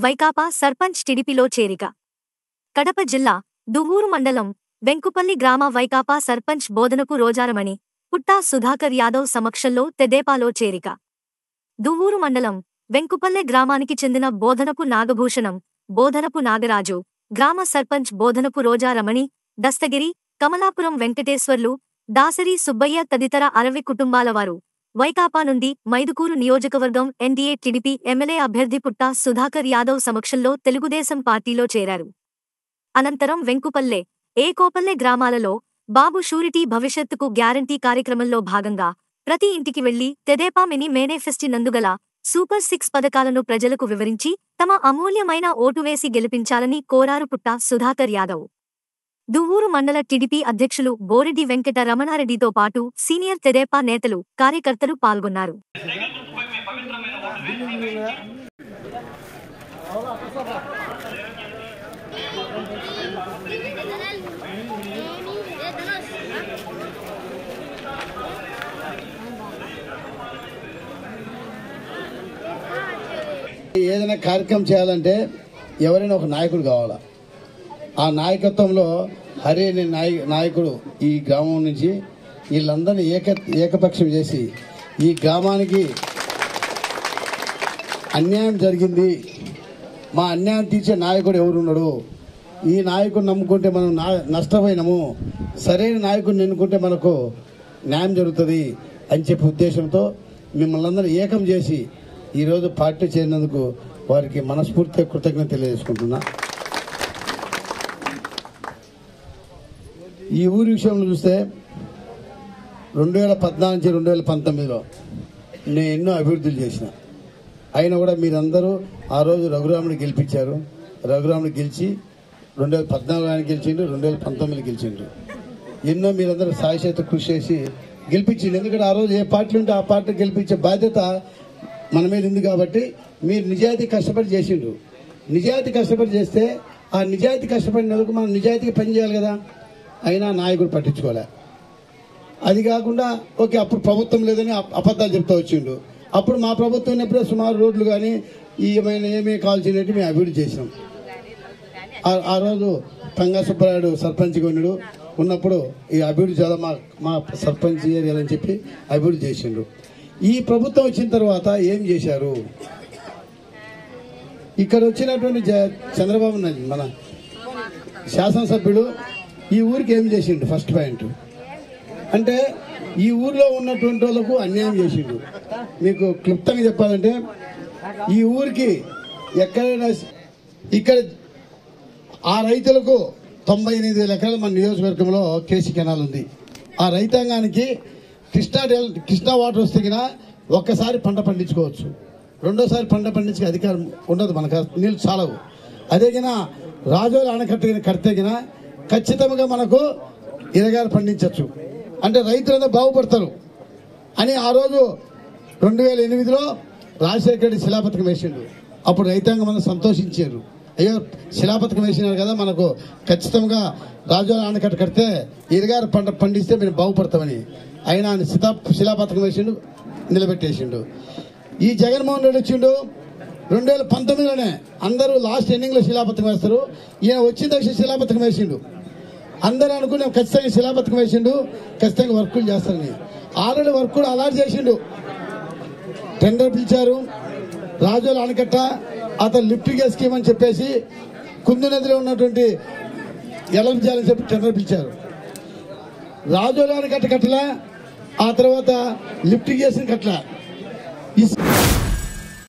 వైకాపా సర్పంచ్ టిడిపిలో చేరిక కడప జిల్లా దువ్వూరు మండలం వెంకుపల్లి గ్రామ వైకాపా సర్పంచ్ బోధనకు రోజారమణి పుట్టా సుధాకర్ యాదవ్ సమక్షంలో తెదేపాలో చేరిక దువ్వూరు మండలం వెంకుపల్లె గ్రామానికి చెందిన బోధనపు నాగభూషణం బోధనపు నాగరాజు గ్రామ సర్పంచ్ బోధనపు రోజారమణి దస్తగిరి కమలాపురం వెంకటేశ్వర్లు దాసరి సుబ్బయ్య తదితర అరవై కుటుంబాల వారు వైకాపా నుండి మైదుకూరు నియోజకవర్గం ఎన్డీఏ టిడిపి ఎమ్మెల్యే అభ్యర్థి పుట్టా సుధాకర్ యాదవ్ సమక్షంలో తెలుగుదేశం పార్టీలో చేరారు అనంతరం వెంకుపల్లె ఏకోపల్లె గ్రామాలలో బాబు షూరిటీ భవిష్యత్తుకు గ్యారంటీ కార్యక్రమంలో భాగంగా ప్రతి ఇంటికి వెళ్లి తెదేపా మినీ మేనిఫెస్టి నందుగల సూపర్ సిక్స్ పథకాలను ప్రజలకు వివరించి తమ అమూల్యమైన ఓటు వేసి గెలిపించాలని కోరారు పుట్టా సుధాకర్ యాదవ్ దువ్వూరు మండల టిడిపి అధ్యక్షులు బోరెడ్డి వెంకట రమణారెడ్డితో పాటు సీనియర్ తెదేపా నేతలు కార్యకర్తలు పాల్గొన్నారు ఏదైనా కార్యక్రమం చేయాలంటే ఎవరైనా ఒక నాయకుడు కావాలా ఆ నాయకత్వంలో హరి అనే నాయ నాయకుడు ఈ గ్రామం నుంచి వీళ్ళందరినీ ఏక ఏకపక్షం చేసి ఈ గ్రామానికి అన్యాయం జరిగింది మా అన్యాయం తీర్చే నాయకుడు ఎవరున్నాడు ఈ నాయకుడు నమ్ముకుంటే మనం నా నష్టపోయినాము సరైన నాయకుడిని ఎన్నుకుంటే మనకు న్యాయం జరుగుతుంది అని చెప్పే ఉద్దేశంతో మిమ్మల్ని అందరూ ఏకం చేసి ఈరోజు పార్టీ చేరినందుకు వారికి మనస్ఫూర్తిగా కృతజ్ఞత తెలియజేసుకుంటున్నా ఈ ఊరి విషయంలో చూస్తే రెండు వేల పద్నాలుగు నుంచి రెండు వేల పంతొమ్మిదిలో నేను ఎన్నో అభివృద్ధులు చేసిన అయినా కూడా మీరందరూ ఆ రోజు రఘురాముని గెలిపించారు రఘురాముని గెలిచి రెండు వేల పద్నాలుగు ఆయన గెలిచిండు రెండు వేల పంతొమ్మిది గెలిచిండు ఎన్నో మీరందరూ సాయశేత కృషి చేసి గెలిపించిండు ఎందుకంటే ఆ రోజు ఏ పార్టీ ఉంటే ఆ పార్టీ గెలిపించే బాధ్యత మన మీద ఉంది కాబట్టి మీరు నిజాయితీ కష్టపడి చేసిండ్రు నిజాయితీ కష్టపడి చేస్తే ఆ నిజాయితీ కష్టపడినందుకు మనం నిజాయితీగా పనిచేయాలి కదా అయినా నాయకుడు పట్టించుకోలే అది కాకుండా ఓకే అప్పుడు ప్రభుత్వం లేదని అబ్- అబద్ధాలు చెప్తా వచ్చిండు అప్పుడు మా ప్రభుత్వం ఉన్నప్పుడే సుమారు రోడ్లు కానీ ఈ ఏమైనా ఏమేమి కావాల్సినట్టు మేము అభివృద్ధి చేసినాం ఆ- ఆ రోజు పంగా సుబ్బరాయుడు సర్పంచ్ కొన్నాడు ఉన్నప్పుడు ఈ అభివృద్ధి చాలా మా మా సర్పంచ్ ఏరియాలని చెప్పి అభివృద్ధి చేసిండు ఈ ప్రభుత్వం వచ్చిన తర్వాత ఏం చేశారు ఇక్కడ వచ్చినటువంటి జ- చంద్రబాబు నాయుడు మన శాసనసభ్యుడు ఈ ఊరికి ఏం చేసిండు ఫస్ట్ పాయింట్ అంటే ఈ ఊర్లో ఉన్నటువంటి వాళ్ళకు అన్యాయం చేసిండు మీకు క్లుప్తంగా చెప్పాలంటే ఈ ఊరికి ఎక్కడైనా ఇక్కడ ఆ రైతులకు తొంభై ఎనిమిది వేల ఎకరాలు మన నియోజకవర్గంలో కేసీ కెనాల్ ఉంది ఆ రైతాంగానికి కృష్ణా డెల్ కృష్ణా వాటర్ వస్తే గిన ఒక్కసారి పంట పండించుకోవచ్చు రెండోసారి పంట పండించే అధికారం ఉండదు మనకు నీళ్ళు చాలవు అదే గిన రాజోలు ఆనకట్ట గిన కడితే గిన ఖచ్చితంగా మనకు ఇరగారు పండించవచ్చు అంటే రైతులందరూ బాగుపడతారు అని ఆ రోజు రెండు వేల ఎనిమిదిలో రాజశేఖర రెడ్డి శిలాపథకం వేసిండు అప్పుడు రైతాంగం మనం సంతోషించారు అయ్యో శిలాపథకం వేసినారు కదా మనకు ఖచ్చితంగా రాజు ఆనకట్ట కడితే ఇరగారు పంట పండిస్తే మేము బాగుపడతామని ఆయన ఆయన శిలా శిలాపథకం వేసిండు నిలబెట్టేసిండు ఈ జగన్మోహన్ రెడ్డి వచ్చిండు రెండు వేల పంతొమ్మిదిలోనే అందరూ లాస్ట్ ఎండింగ్ లో శిలాపథకం వేస్తారు ఈయన వచ్చిన తక్షణ శిలాపథకం వేసిండు అందరూ అనుకున్నాం ఖచ్చితంగా శిలాపథకం వేసిండు ఖచ్చితంగా వర్కులు చేస్తారని ఆల్రెడీ వర్క్ కూడా అలాట్ చేసిండు టెండర్ పిలిచారు రాజోల ఆనకట్ట అతను లిఫ్ట్ గ్యాస్ స్కీమ్ అని చెప్పేసి కుందు నదిలో ఉన్నటువంటి ఎలవి చేయాలని చెప్పి టెండర్ పిలిచారు రాజోల ఆనకట్ట కట్టలా ఆ తర్వాత లిఫ్ట్ గ్యాస్ కట్టలా ఈ